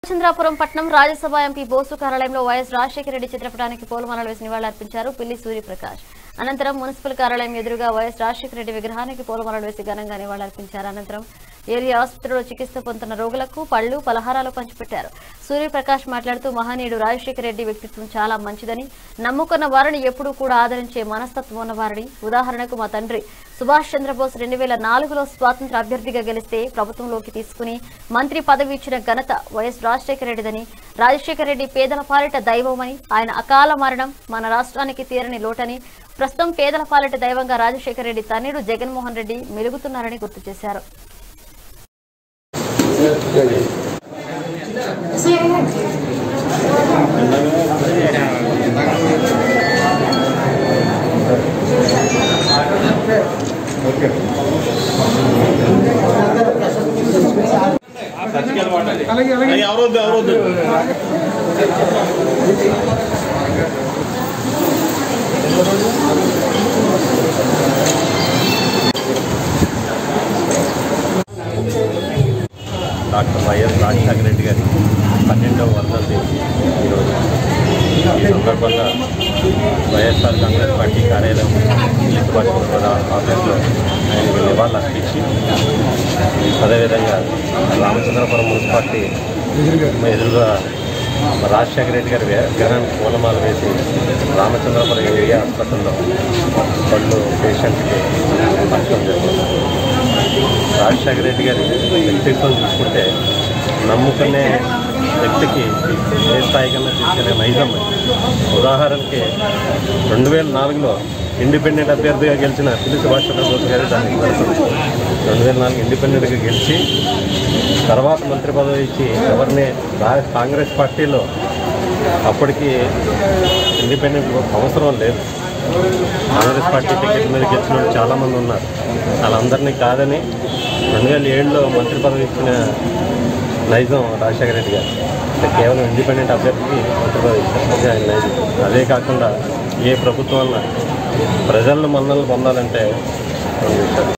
చంద్రాపురం పట్నం రాజ్యసభ ఎంపీ బోసు కార్యాలయంలో వైఎస్ రాజశేఖర రెడ్డి చిత్రపటానికి పూలమాలలు వేసి నివాళులర్పించారు పిల్లి సూర్యప్రకాష్ అనంతరం మున్సిపల్ కార్యాలయం ఎదురుగా వైఎస్ రాజశేఖర రెడ్డి విగ్రహానికి పూలమాలలు వేసి ఘనంగా నివాళులర్పించారు అనంతరం ఏరియా ఆసుపత్రిలో చికిత్స పొందుతున్న రోగులకు పళ్లు పలహారాలు పంచిపెట్టారు సూర్యప్రకాష్ మాట్లాడుతూ మహనీయుడు రాజశేఖర రెడ్డి వ్యక్తిత్వం చాలా మంచిదని నమ్ముకున్న వారిని ఎప్పుడూ కూడా ఆదరించే మనస్తత్వం ఉన్న వారిని ఉదాహరణకు మా తండ్రి సుభాష్ చంద్రబోస్ రెండు వేల నాలుగులో స్వాతంత్ర అభ్యర్థిగా గెలిస్తే ప్రభుత్వంలోకి తీసుకుని మంత్రి పదవి ఇచ్చిన ఘనత వైఎస్ రాజశేఖర రెడ్డిదని రాజశేఖర రెడ్డి పేదల పాలిట దైవమని ఆయన అకాల మరణం మన రాష్ట్రానికి తీరని లోటని ప్రస్తుతం పేదల పాలిట దైవంగా రాజశేఖర రెడ్డి తనయుడు జగన్మోహన్ రెడ్డి మెలుగుతున్నారని గుర్తు చేశారు ఎవరొద్దు ఎవరొద్దు డాక్టర్ వైఎస్ రాజశేఖర రెడ్డి గారి పన్నెండవ వర్ధంతి ఈరోజు ఈ సందర్భంగా వైఎస్ఆర్ కాంగ్రెస్ పార్టీ కార్యాలయం ఇల్లుపట్ల ఆఫీస్లో ఆయనకి నివాళులు అర్పించి అదేవిధంగా రామచంద్రపురం మున్సిపాలిటీ ఎదురుగా రాజశేఖర రెడ్డి గారి విగ్రహానికి పూలమాల వేసి రామచంద్రపురం ఏరియా హాస్పిటల్లో పళ్ళు పేషెంట్కి పంచడం జరిగింది రాజశేఖర రెడ్డి గారి వ్యక్తిత్వం చూసుకుంటే నమ్ముకునే వ్యక్తికి ఏ స్థాయికన్నా తీసుకెళ్లే నైజం అది. ఉదాహరణకి రెండు వేల నాలుగులో ఇండిపెండెంట్ అభ్యర్థిగా గెలిచిన పిల్లి సుభాష్ చంద్రబోస్ గారు దానికి నిదర్శనం రెండు వేల నాలుగు ఇండిపెండెంట్గా గెలిచి తర్వాత మంత్రి పదవి ఇచ్చి ఎవరిని రా- కాంగ్రెస్ పార్టీలో అప్పటికి ఇండిపెండెంట్ అవసరం లేదు కాంగ్రెస్ పార్టీ టికెట్ మీద గెలిచిన వాళ్ళు చాలామంది ఉన్నారు వాళ్ళందరినీ కాదని రెండు వేల ఏడులో మంత్రి పదవి ఇచ్చిన నైజం రాజశేఖర రెడ్డి గారు అంటే కేవలం ఇండిపెండెంట్ అభ్యర్థికి మంత్రి పదవి ఇచ్చారు అది ఆయన నైజం అదే కాకుండా ఏ ప్రభుత్వం అన్నా ప్రజలను మన్నలు పొందాలంటే రెండు విషయాలు